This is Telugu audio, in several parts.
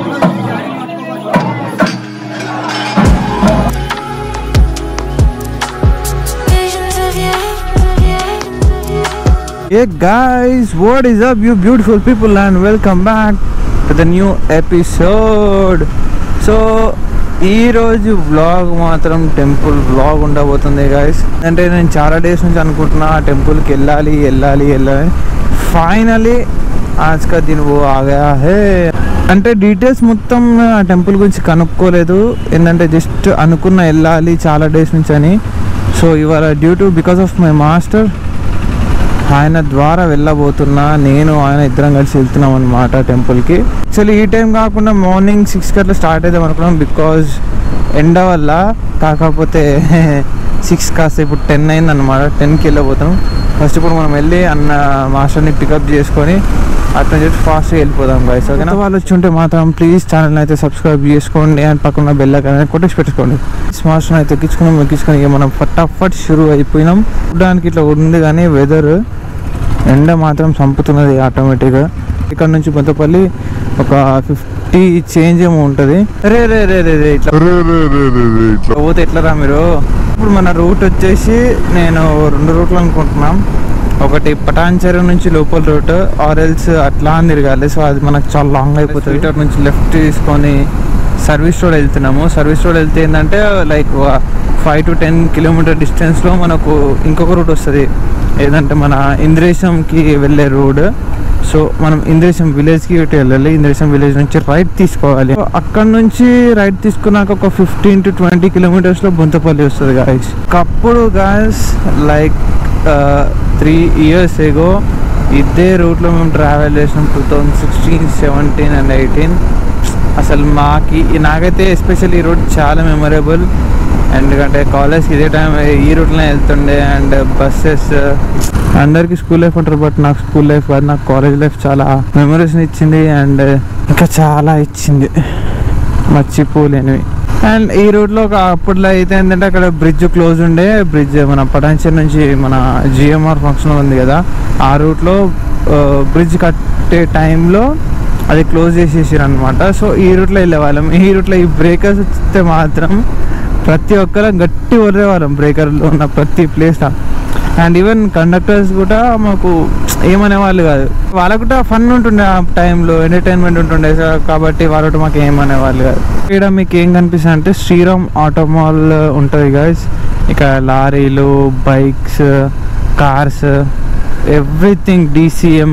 Visions of you. Hey guys, what is up, you beautiful people, and welcome back to the new episode. So ఈ రోజు వ్లాగ్ మాత్రం టెంపుల్ వ్లాగ్ ఉండబోతుంది గాయస్ అంటే నేను చాలా డేస్ నుంచి అనుకుంటున్నా ఆ టెంపుల్కి వెళ్ళాలి వెళ్ళాలి వెళ్ళాలి ఫైనలీ ఆజ్కా దిన్ ఓ ఆగా హే అంటే డీటెయిల్స్ మొత్తం ఆ టెంపుల్ గురించి కనుక్కోలేదు ఏంటంటే జస్ట్ అనుకున్న వెళ్ళాలి చాలా డేస్ నుంచి అని సో ఇవాళ due to because of my master ఆయన ద్వారా వెళ్ళబోతున్నా నేను ఆయన ఇద్దరం కలిసి వెళ్తున్నాం అనమాట టెంపుల్కి యాక్చువల్లీ ఈ టైం కాకుండా మార్నింగ్ సిక్స్కి అట్లా స్టార్ట్ అవుదాం అనుకున్నాం బికాజ్ ఎండ వల్ల కాకపోతే సిక్స్ కాస్త ఇప్పుడు టెన్ అయింది అనమాట టెన్కి వెళ్ళబోతాం ఫస్ట్ ఇప్పుడు మనం వెళ్ళి అన్న మాస్టర్ని పికప్ చేసుకొని అట్లా చెప్పి ఫాస్ట్గా వెళ్ళిపోదాం గైస్ ఓకేనా వాళ్ళు వచ్చి ఉంటే మాత్రం ప్లీజ్ ఛానల్ అయితే సబ్స్క్రైబ్ చేసుకోండి అండ్ పక్కన బెల్ అనేది కొట్టేసి పెట్టుకోండి మాస్టర్ అయితే ఎక్కించుకున్నాం ఎక్కించుకొని ఇక మనం ఫటాఫట్ షురు అయిపోయినాం చూడడానికి ఇట్లా ఉంది కానీ వెదర్ ఎండ మాత్రం చంపుతున్నది ఆటోమేటిక్గా ఇక్కడ నుంచి బొంతపల్లి ఒక ఫిఫ్టీ చేంజ్ ఏమో ఉంటుంది రే రే రే రే రే ఇట్లా ఇట్లా పోతే ఎట్లరా మీరు ఇప్పుడు మన రూట్ వచ్చేసి నేను రెండు రూట్లు అనుకుంటున్నాం ఒకటి పటాన్చెరు నుంచి లోపల రూట్ ఆరెల్స్ అట్లా అని తిరగాలి సో అది మనకు చాలా లాంగ్ అయిపోతుంది ఇటు నుంచి లెఫ్ట్ తీసుకొని సర్వీస్ రోడ్ వెళ్తున్నాము సర్వీస్ రోడ్ వెళ్తే ఏంటంటే like five to ten kilometre డిస్టెన్స్లో మనకు ఇంకొక రూట్ వస్తుంది ఏదంటే మన ఇంద్రేశంకి వెళ్ళే రోడ్ సో మనం ఇంద్రేశం విలేజ్కి ఇటు వెళ్ళాలి ఇంద్రేశం విలేజ్ నుంచి రైట్ తీసుకోవాలి So, అక్కడ నుంచి రైట్ తీసుకున్నాక ఒక ఫిఫ్టీన్ టు ట్వంటీ కిలోమీటర్స్లో బొంతపల్లి వస్తుంది గాయస్ అప్పుడు guys like three years ago ఇదే రూట్లో మేము ట్రావెల్ చేసినాం two thousand sixteen seventeen and eighteen అసలు మాకి నాకైతే ఎస్పెషల్ ఈ రూట్ చాలా మెమరబుల్ ఎందుకంటే కాలేజ్కి ఇదే టైం ఈ రూట్లోనే వెళ్తుండే అండ్ బస్సెస్ అందరికీ స్కూల్ లైఫ్ అంటారు బట్ నాకు స్కూల్ లైఫ్ కాదు నాకు కాలేజ్ లైఫ్ చాలా మెమరీస్ని ఇచ్చింది అండ్ ఇంకా చాలా ఇచ్చింది మర్చిపోలేనివి అండ్ ఈ రూట్లో ఒక అప్పట్లో అయితే ఏంటంటే అక్కడ బ్రిడ్జ్ క్లోజ్ ఉండే బ్రిడ్జ్ మన పటాన్చర్ నుంచి మన జిఎంఆర్ ఫంక్షన్ ఉంది కదా ఆ రూట్లో బ్రిడ్జ్ కట్టే టైంలో అది క్లోజ్ చేసేసారు అనమాట సో ఈ రూట్లో వెళ్ళే వాళ్ళం ఈ రూట్లో ఈ బ్రేకర్స్ వస్తే మాత్రం ప్రతి ఒక్కరు గట్టి వాళ్ళం బ్రేకర్లో ఉన్న ప్రతి ప్లేస్లో అండ్ ఈవెన్ కండక్టర్స్ కూడా మాకు ఏమనే వాళ్ళు కాదు వాళ్ళకు కూడా ఫన్ ఉంటుండే ఆ టైంలో ఎంటర్టైన్మెంట్ ఉంటుండే సో కాబట్టి వాళ్ళు మాకు ఏమనే వాళ్ళు కాదు ఇక్కడ మీకు ఏం కనిపిస్తుంది అంటే శ్రీరామ్ ఆటో మాల్ ఉంటుంది గాయస్ ఇక్కడ లారీలు bikes cars everything DCM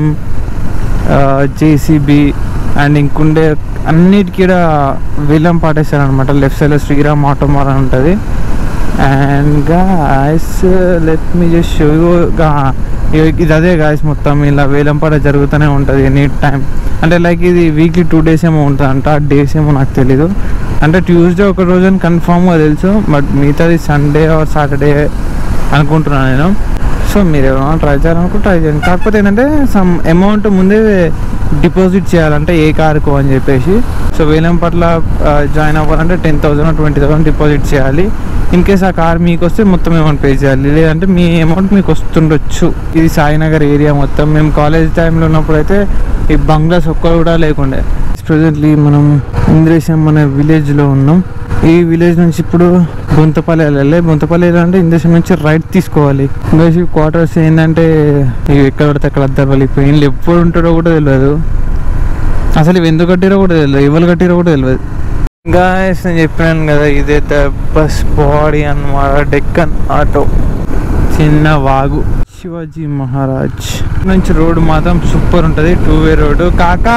JCB and ఇంకుండే అన్నిటికీ కూడా వేలం పాటేస్తారు అనమాట లెఫ్ట్ సైడ్లో శ్రీరామ్ ఆటో మాల్ అని ఉంటుంది and guys let me just show ఇది అదే గాయస్ మొత్తం ఇలా వేలంపాట జరుగుతూనే ఉంటుంది ఎనీ టైం అంటే లైక్ ఇది వీక్లీ టూ డేస్ ఏమో ఉంటుంది అంట ఆ డేస్ ఏమో నాకు తెలీదు అంటే ట్యూస్డే ఒక రోజు అని కన్ఫామ్గా తెలుసు బట్ మిగతాది సండే ఆర్ సాటర్డే అనుకుంటున్నాను నేను సో మీరు ఏమైనా ట్రై చేయాలనుకుంటే ట్రై చేయండి కాకపోతే ఏంటంటే సమ్ అమౌంట్ ముందే డిపాజిట్ చేయాలంటే ఏ కారుకు అని చెప్పేసి సో వేలం పట్ల జాయిన్ అవ్వాలంటే ten thousand twenty thousand deposit చేయాలి ఇన్ కేస్ ఆ కార్ మీకు వస్తే మొత్తం అమౌంట్ పే చేయాలి లేదంటే మీ అమౌంట్ మీకు వస్తుండొచ్చు ఇది సాయినగర్ ఏరియా మొత్తం మేము కాలేజ్ టైంలో ఉన్నప్పుడు అయితే ఈ బంగ్లాస్ ఒక్కరు కూడా లేకుండే ప్రజెంట్లీ మనం ఇంద్రేశం మన విలేజ్లో ఉన్నాం ఈ విలేజ్ నుంచి ఇప్పుడు బొంతపల్లి వెళ్ళాలి బొంతపల్లి వెళ్ళాలంటే ఇంద్రేశం నుంచి రైట్ తీసుకోవాలి ఇంకా క్వార్టర్స్ ఏంటంటే ఇవి ఎక్కడ పడితే అక్కడ అద్దరు వాళ్ళు పెయిన్లు ఎప్పుడు ఉంటారో కూడా తెలియదు అసలు ఇవి ఎందుకు కట్టిరో కూడా తెలియదు ఎవరు కట్టిరో కూడా తెలియదు ఇంకా నేను చెప్పాను కదా ఇదే బస్ బాడీ అన్నమాట డెక్కన్ ఆటో చిన్న వాగు శివాజీ మహారాజ్ నుంచి రోడ్ మాత్రం సూపర్ ఉంటుంది టూ వే రోడ్ కాకా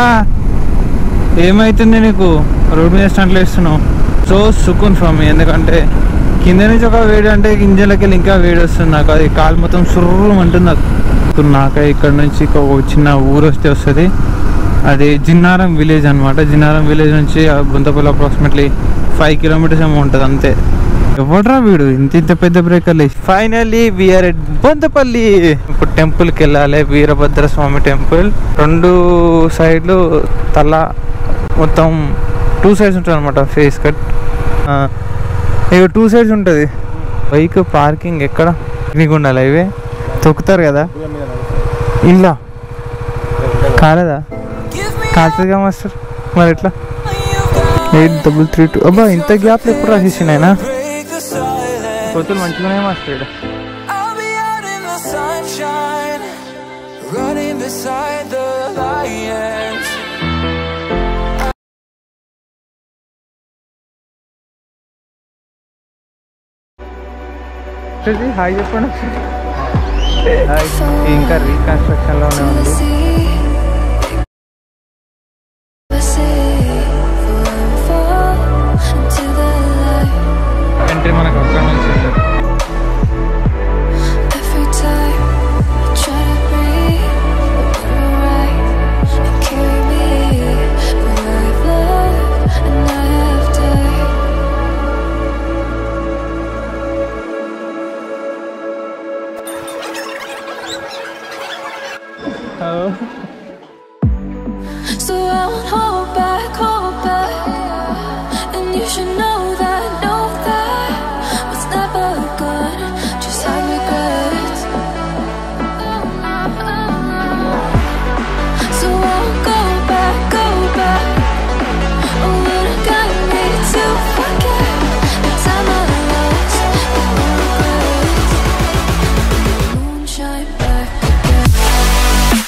ఏమైతుంది నీకు రోడ్ మీద స్టంట్లు వేస్తున్నావు సో సుకున్ ఫ్రమ్ ఎందుకంటే కింద నుంచి ఒక వేడి అంటే గింజలకి వెళ్ళి ఇంకా వేడి వస్తుంది నాకు అది కాలు మొత్తం సుర్రు అంటుంది నాకు నాక ఇక్కడ నుంచి ఒక చిన్న ఊరు వస్తే వస్తుంది అది జిన్నారం విలేజ్ అనమాట జిన్నారం విలేజ్ నుంచి ఆ గుంతపల్లి అప్రాక్సిమేట్లీ ఫైవ్ కిలోమీటర్స్ ఏమో ఉంటుంది అంతే ఎవడ్రా వీడు ఇంత ఇంత పెద్ద బ్రేకర్లు ఫైనల్లీ వీఆర్ ఎట్ బొంతపల్లి ఇప్పుడు టెంపుల్కి వెళ్ళాలి వీరభద్ర స్వామి టెంపుల్ రెండు సైడ్లు తల మొత్తం టూ సైడ్స్ ఉంటుంది అనమాట ఫేస్ కట్ ఇక టూ సైడ్స్ ఉంటుంది బైక్ పార్కింగ్ ఎక్కడ మీకు ఉండాలి ఇవే తొక్కుతారు కదా ఇలా కాలేదా కాలుతుందిగా మాస్టర్ మరి ఎట్లా ఎయిట్ డబుల్ త్రీ టూ అబ్బా ఇంత గ్యాప్ ఎప్పుడు రాసేసిన ఆయన break the silence. కొత్తలు మంచిగానే master I'll be out in the sunshine, running beside the lions. Hi చెప్పండి హాయ్ ఇంకా రీకన్స్ట్రక్షన్లోనే To the ఉంది sea, the sea, fall, fall into the light. Entry మనకు అక్కడ నుంచి ఉంది. Every time I try to breathe, but when you're right, you carry me. But I've loved and I have died. So I won't hold back, hold back. And you should know that, know that was never good. Just had regrets. So I won't go back, go back. Oh, when I got me to forget the time I lost, the regrets. Moonshine back again.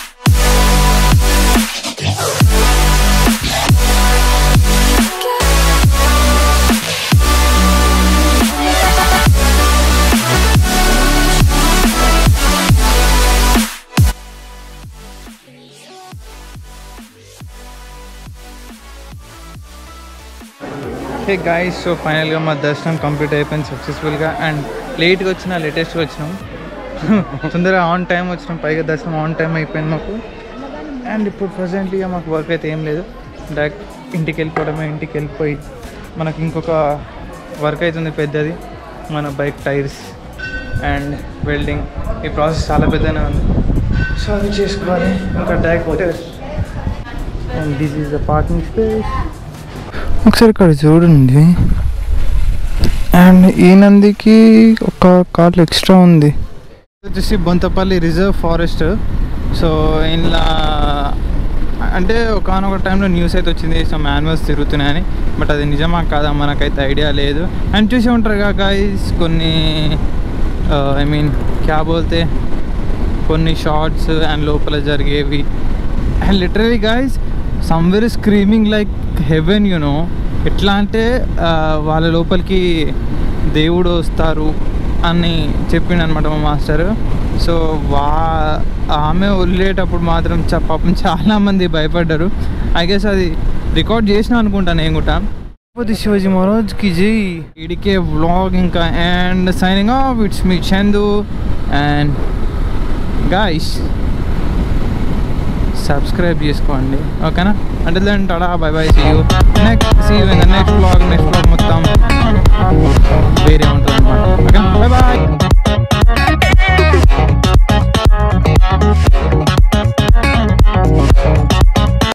Hey guys so ఫైనల్గా మా దర్శనం కంప్లీట్ అయిపోయింది సక్సెస్ఫుల్గా అండ్ లేట్గా వచ్చిన లేటెస్ట్గా వచ్చినాం తొందరగా ఆన్ టైం వచ్చినాం పైగా దర్శనం ఆన్ టైం అయిపోయింది మాకు అండ్ ఇప్పుడు ప్రజెంట్గా మాకు వర్క్ అయితే ఏం లేదు డైరెక్ట్ ఇంటికి వెళ్ళిపోవడమే ఇంటికి వెళ్ళిపోయి మనకి ఇంకొక వర్క్ అవుతుంది పెద్దది మన బైక్ టైర్స్ అండ్ వెల్డింగ్ ఈ ప్రాసెస్ చాలా పెద్దనే ఉంది సో అది చేసుకోవాలి ఇంకా direct and this is the parking space ఒకసారి ఇక్కడ చూడండి అండ్ ఈ నందికి ఒక కార్లు ఎక్స్ట్రా ఉంది వచ్చేసి బొంతపల్లి రిజర్వ్ ఫారెస్ట్ సో ఇంట్లో అంటే ఒకనొక టైంలో న్యూస్ అయితే వచ్చింది సో యానిమల్స్ తిరుగుతున్నాయని బట్ అది నిజమా కాదా మనకైతే ఐడియా లేదు అండ్ చూసి ఉంటారు కదా guys కొన్ని ఐ మీన్ క్యా బోల్తే కొన్ని షార్ట్స్ అండ్ లోపల జరిగేవి and literally guys somewhere screaming like heaven you know ఎట్లా అంటే ఆ, వాళ్ళ లోపలికి దేవుడు వస్తారు అని చెప్పిండు అనమాట మా మాస్టర్ సో వా ఆమె వదిలేటప్పుడు మాత్రం చ- పాపం చాలా మంది భయపడ్డారు ఐ గెస్ అది రికార్డ్ చేసిన అనుకుంటా నేను కూడా తిరుపతి శివాజీ మహారాజ్ కి జై ఇడికే వ్లాగ్ ఇంకా and signing off it's me Chandu and guys subscribe చేసుకోండి ఓకేనా అంటే దాని tada bye bye see you next see you in the next blog next blog మొత్తం వేరే ఉంటుంది అనమాట ఓకేనా